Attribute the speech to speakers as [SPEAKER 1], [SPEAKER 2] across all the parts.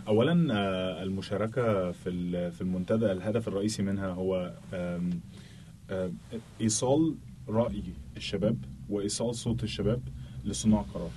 [SPEAKER 1] اولا آه، المشاركه في ال- في المنتدى الهدف الرئيسي منها هو آم، آم، ايصال راي الشباب وايصال صوت الشباب لصناع القرار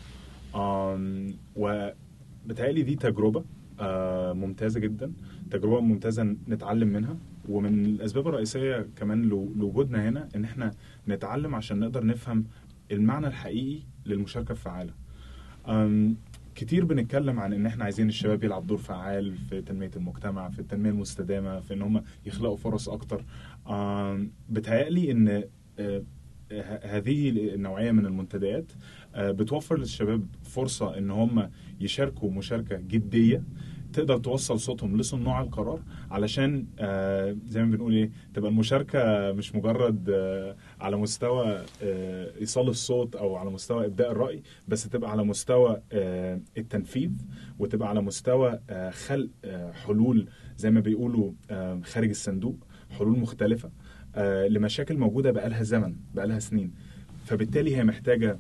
[SPEAKER 1] آم، وبتهيألي دي تجربه آه، ممتازه جدا تجربه ممتازه نتعلم منها ومن الاسباب الرئيسيه كمان لو- لوجودنا هنا ان احنا نتعلم عشان نقدر نفهم المعنى الحقيقي للمشاركه الفعاله أم، كتير بنتكلم عن ان احنا عايزين الشباب يلعب دور فعال في تنميه المجتمع في التنميه المستدامه في ان هم يخلقوا فرص اكتر أم، بتهيألي ان آه، ه- هذه النوعيه من المنتديات آه، بتوفر للشباب فرصه ان هم يشاركوا مشاركه جديه تقدر توصل صوتهم لصناع القرار علشان آه، زي ما بنقول ايه تبقى المشاركه مش مجرد آه، على مستوى آه، ايصال الصوت او على مستوى ابداء الراي بس تبقى على مستوى آه، التنفيذ وتبقى على مستوى آه، خلق آه، حلول زي ما بيقولوا آه، خارج الصندوق حلول مختلفه آه، لمشاكل موجوده بقالها زمن بقالها سنين فبالتالي هي محتاجه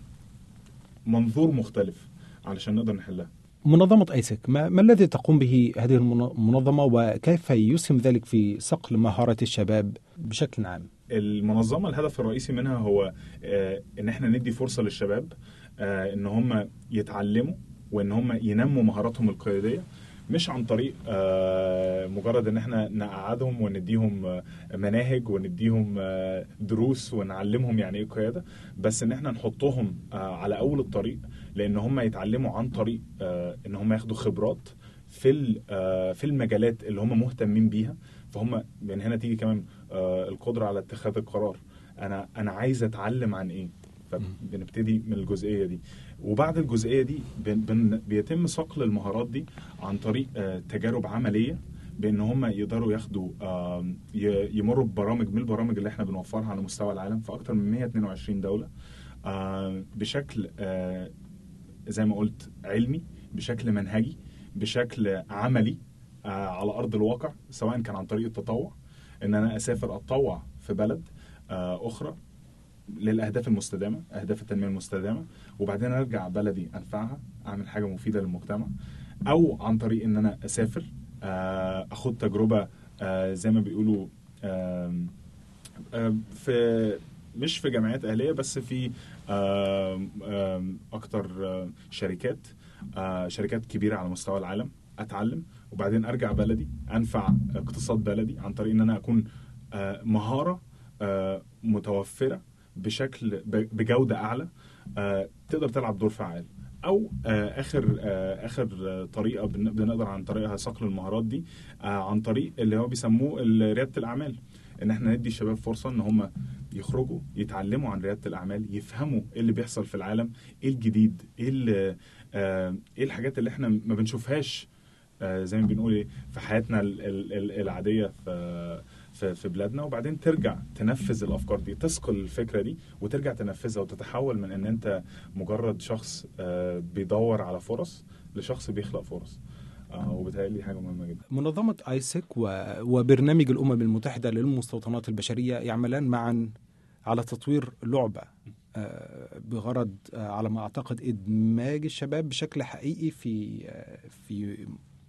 [SPEAKER 1] منظور مختلف علشان نقدر نحلها
[SPEAKER 2] منظمة ايسك ما, ما الذي تقوم به هذه المن- المنظمة وكيف يسهم ذلك في صقل مهارة الشباب بشكل عام؟
[SPEAKER 1] المنظمه الهدف الرئيسي منها هو آه، ان احنا ندي فرصه للشباب آه، ان هم يتعلموا وان هم ينموا مهاراتهم القياديه مش عن طريق آه، مجرد ان احنا نقعدهم ونديهم آه، مناهج ونديهم آه، دروس ونعلمهم يعني ايه قياده بس ان احنا نحطهم آه، على اول الطريق لان هم يتعلموا عن طريق آه، ان هم ياخدوا خبرات في ال- آه، في المجالات اللي هم مهتمين بيها فهم من هنا تيجي كمان آه، القدره على اتخاذ القرار انا انا عايز اتعلم عن ايه فبنبتدي من الجزئيه دي وبعد الجزئيه دي بن بن بيتم صقل المهارات دي عن طريق آه، تجارب عمليه بان هم يقدروا ياخدوا آم، ي- يمروا ببرامج من البرامج اللي احنا بنوفرها على مستوى العالم في اكتر من 122 دوله آم، بشكل آه، زي ما قلت علمي بشكل منهجي بشكل عملي آه، على ارض الواقع سواء كان عن طريق التطوع ان انا اسافر اتطوع في بلد آه، اخرى للاهداف المستدامه اهداف التنميه المستدامه وبعدين ارجع بلدي انفعها اعمل حاجه مفيده للمجتمع او عن طريق ان انا اسافر آه، اخد تجربه آه، زي ما بيقولوا آم، آم، في مش في جامعات اهليه بس في آم، آم، اكتر آه، شركات آه، شركات كبيره على مستوى العالم اتعلم وبعدين ارجع بلدي انفع اقتصاد بلدي عن طريق ان انا اكون آه، مهاره آه، متوفره بشكل ب- بجوده اعلى آه، تقدر تلعب دور فعال او آه، اخر آه، اخر آه، طريقه بن- بنقدر عن طريقها صقل المهارات دي آه، عن طريق اللي هو بيسموه ال- رياده الاعمال ان احنا ندي الشباب فرصه ان هم يخرجوا يتعلموا عن رياده الاعمال يفهموا ايه اللي بيحصل في العالم ايه الجديد ايه ال- آه، ايه الحاجات اللي احنا ما بنشوفهاش آه، زي ما بنقول ايه في حياتنا ال- ال- ال- العاديه في في في بلادنا وبعدين ترجع تنفذ الافكار دي تثقل الفكره دي وترجع تنفذها وتتحول من ان انت مجرد شخص آه، بيدور على فرص لشخص بيخلق فرص آه، وبالتالي دي حاجه مهمه جدا
[SPEAKER 2] منظمة ايسك و... وبرنامج الأمم المتحدة للمستوطنات البشرية يعملان معا على تطوير لعبة آه، بغرض آه، على ما أعتقد إدماج الشباب بشكل حقيقي في آه، في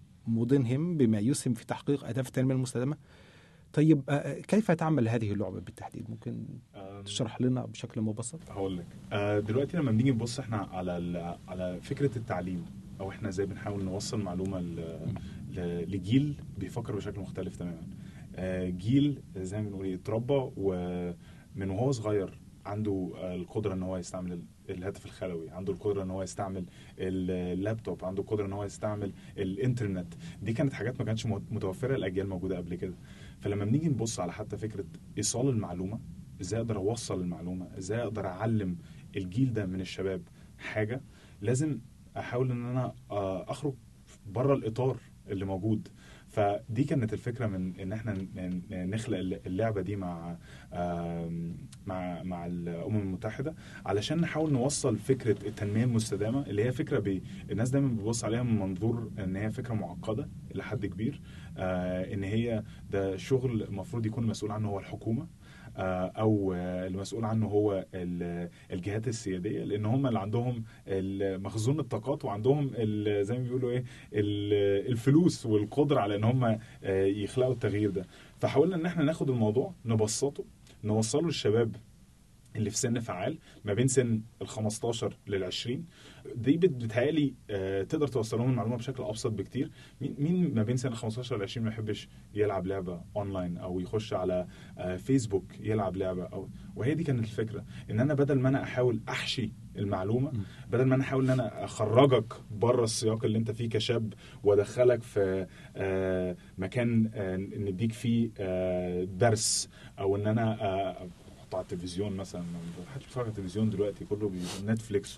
[SPEAKER 2] مدنهم بما يسهم في تحقيق أهداف التنمية المستدامة طيب آه، كيف تعمل هذه اللعبة بالتحديد ممكن
[SPEAKER 1] آم،
[SPEAKER 2] تشرح لنا بشكل مبسط
[SPEAKER 1] هقول لك آه، دلوقتي لما بنيجي نبص احنا على ال- على فكره التعليم او احنا ازاي بنحاول نوصل معلومه ل- ل- لجيل بيفكر بشكل مختلف تماما آه، جيل زي ما بنقول ايه اتربى ومن وهو صغير عنده آه، القدره ان هو يستعمل ال- الهاتف الخلوي عنده القدره ان هو يستعمل ال- اللابتوب عنده القدره ان هو يستعمل الانترنت دي كانت حاجات ما كانتش مت- متوفره الاجيال موجوده قبل كده فلما بنيجي نبص على حتى فكره ايصال المعلومه ازاي اقدر اوصل المعلومه ازاي اقدر اعلم الجيل ده من الشباب حاجه لازم احاول ان انا آه، اخرج بره الاطار اللي موجود فدي كانت الفكره من ان احنا ن- ن- نخلق اللعبه دي مع آم، مع مع الامم المتحده علشان نحاول نوصل فكره التنميه المستدامه اللي هي فكره بي الناس دايما بتبص عليها من منظور ان هي فكره معقده الى حد كبير آه، ان هي ده شغل المفروض يكون مسؤول عنه هو الحكومه آه، او آه، المسؤول عنه هو ال- الجهات السياديه لان هم اللي عندهم ال- مخزون الطاقات وعندهم ال- زي ما بيقولوا ايه ال- الفلوس والقدره على ان هم آه، يخلقوا التغيير ده فحاولنا ان احنا ناخد الموضوع نبسطه نوصله للشباب اللي في سن فعال ما بين سن ال 15 لل 20 دي بت- بتهيألي آه، تقدر توصل لهم المعلومه بشكل ابسط بكتير مين مين ما بين سن ال 15 لل 20 ما يحبش يلعب لعبه اونلاين او يخش على آه، فيسبوك يلعب لعبه او وهي دي كانت الفكره ان انا بدل ما انا احاول احشي المعلومه بدل ما انا احاول ان انا اخرجك بره السياق اللي انت فيه كشاب وادخلك في آه، مكان آه، نديك فيه آه، درس او ان انا آه، احطه على التلفزيون مثلا ما حدش بيتفرج على التلفزيون دلوقتي كله بي- نتفليكس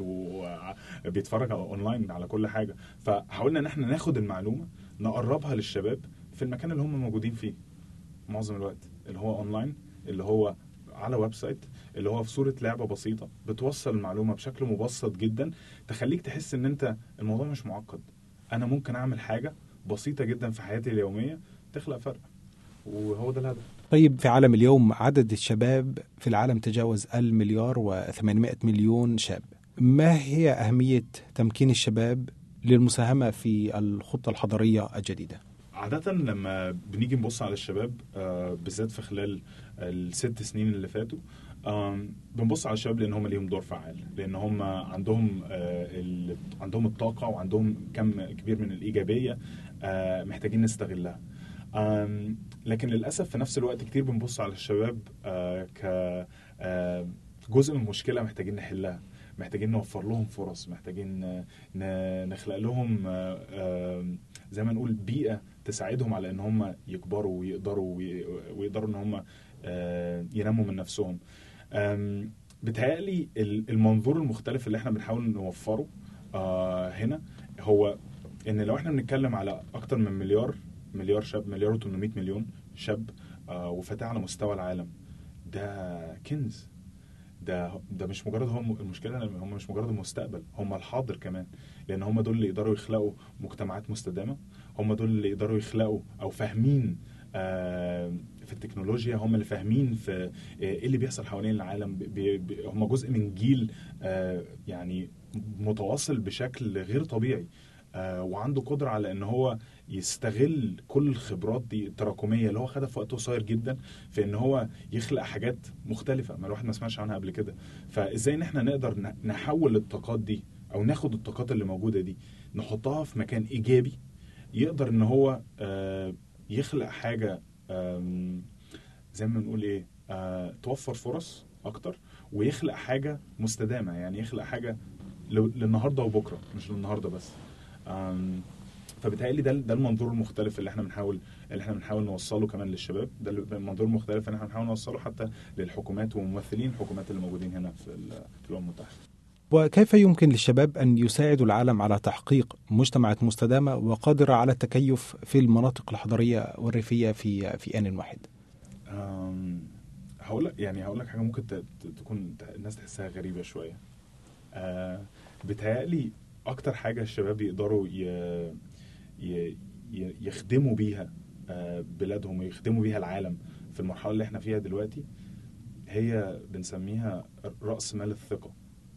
[SPEAKER 1] وبيتفرج على اونلاين على كل حاجه فحاولنا ان احنا ناخد المعلومه نقربها للشباب في المكان اللي هم موجودين فيه معظم الوقت اللي هو اونلاين اللي هو على ويب سايت اللي هو في صوره لعبه بسيطه بتوصل المعلومه بشكل مبسط جدا تخليك تحس ان انت الموضوع مش معقد انا ممكن اعمل حاجه بسيطه جدا في حياتي اليوميه تخلق فرق وهو ده الهدف
[SPEAKER 2] طيب في عالم اليوم عدد الشباب في العالم تجاوز المليار و800 مليون شاب ما هي أهمية تمكين الشباب للمساهمة في الخطة الحضرية الجديدة
[SPEAKER 1] عادة لما بنيجي نبص على الشباب آه، بالذات في خلال الست سنين اللي فاتوا آم، بنبص على الشباب لان هم ليهم دور فعال لان هم عندهم آه، ال- عندهم الطاقه وعندهم كم كبير من الايجابيه آه، محتاجين نستغلها آم، لكن للاسف في نفس الوقت كتير بنبص على الشباب آه، ك آه، جزء من مشكله محتاجين نحلها محتاجين نوفر لهم فرص محتاجين آه، ن- نخلق لهم آه، آه، زي ما نقول بيئه تساعدهم على ان هم يكبروا ويقدروا وي- ويقدروا ان هم آه، ينموا من نفسهم آم، بتهيألي ال- المنظور المختلف اللي احنا بنحاول نوفره آه، هنا هو ان لو احنا بنتكلم على اكتر من مليار مليار شاب مليار و800 مليون شاب آه، وفتاة على مستوى العالم ده كنز ده ده مش مجرد هم المشكله إن هم مش مجرد المستقبل هم الحاضر كمان لان هم دول اللي يقدروا يخلقوا مجتمعات مستدامه هم دول اللي يقدروا يخلقوا او فاهمين آه، في التكنولوجيا هم اللي فاهمين في آه، ايه اللي بيحصل حوالين العالم بي- بي- هم جزء من جيل آه، يعني متواصل بشكل غير طبيعي آه، وعنده قدرة على ان هو يستغل كل الخبرات دي التراكمية اللي هو خدها في وقت قصير جدا في ان هو يخلق حاجات مختلفة ما الواحد ما سمعش عنها قبل كده فازاي ان احنا نقدر ن- نحول الطاقات دي او ناخد الطاقات اللي موجودة دي نحطها في مكان ايجابي يقدر ان هو آه، يخلق حاجة آم، زي ما بنقول ايه آه، توفر فرص اكتر ويخلق حاجة مستدامة يعني يخلق حاجة لو- للنهارده وبكره مش للنهارده بس آم، فبالتالي ده ده المنظور المختلف اللي احنا بنحاول اللي احنا بنحاول نوصله كمان للشباب ده المنظور المختلف اللي احنا بنحاول نوصله حتى للحكومات وممثلين الحكومات اللي موجودين هنا في ال- في الامم المتحده
[SPEAKER 2] وكيف يمكن للشباب أن يساعدوا العالم على تحقيق مجتمعات مستدامة وقادرة على التكيف في المناطق الحضرية والريفية في في آن واحد
[SPEAKER 1] آم، هقول لك يعني هقول لك حاجه ممكن ت- ت- تكون ت- الناس تحسها غريبه شويه آه، بتهيألي اكتر حاجه الشباب يقدروا ي... ي... ي- يخدموا بيها آه، بلادهم ويخدموا بيها العالم في المرحله اللي احنا فيها دلوقتي هي بنسميها راس مال الثقه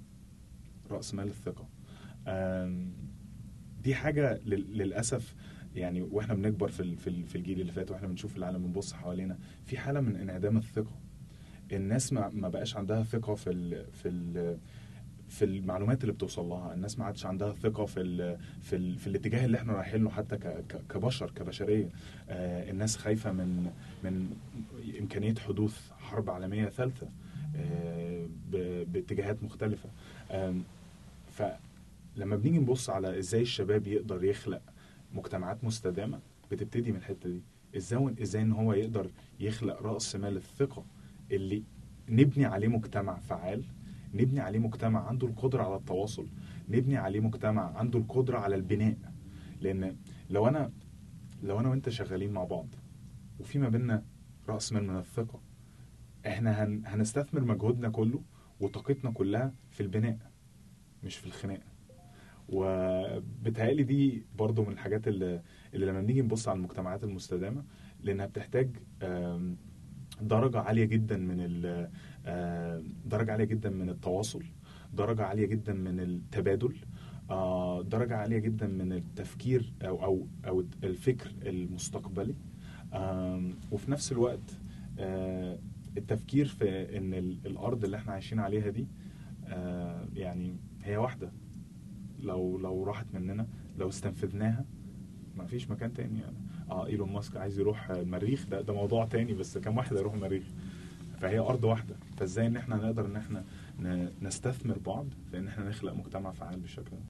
[SPEAKER 1] راس مال الثقه آم، دي حاجه لل- للاسف يعني واحنا بنكبر في ال- في ال- في الجيل اللي فات واحنا بنشوف العالم بنبص حوالينا في حاله من انعدام الثقه الناس ما ما بقاش عندها ثقه في ال في ال في المعلومات اللي بتوصل لها الناس ما عادش عندها ثقه في ال في ال في الاتجاه اللي احنا رايحين له حتى ك- ك- كبشر كبشريه آه الناس خايفه من من امكانيه حدوث حرب عالميه ثالثه آه ب- باتجاهات مختلفه آم، فلما بنيجي نبص على ازاي الشباب يقدر يخلق مجتمعات مستدامه بتبتدي من الحته دي ازاي ازاي ان هو يقدر يخلق راس مال الثقه اللي نبني عليه مجتمع فعال نبني عليه مجتمع عنده القدره على التواصل نبني عليه مجتمع عنده القدره على البناء لان لو انا لو انا وانت شغالين مع بعض وفي ما بيننا راس مال من الثقه احنا هن هنستثمر مجهودنا كله وطاقتنا كلها في البناء مش في الخناق وبتهيألي دي برضو من الحاجات اللي, اللي لما بنيجي نبص على المجتمعات المستدامة لأنها بتحتاج آم، درجه عاليه جدا من ال- آه، درجه عاليه جدا من التواصل درجه عاليه جدا من التبادل آه، درجه عاليه جدا من التفكير او او او الفكر المستقبلي آم، وفي نفس الوقت آه، التفكير في ان ال- الارض اللي احنا عايشين عليها دي آه، يعني هي واحده لو لو راحت مننا لو استنفذناها ما فيش مكان تاني يعني اه ايلون ماسك عايز يروح المريخ ده ده موضوع تاني بس كم واحد هيروح المريخ فهي ارض واحده فازاي ان احنا نقدر ان احنا ن- نستثمر بعض في ان احنا نخلق مجتمع فعال بالشكل ده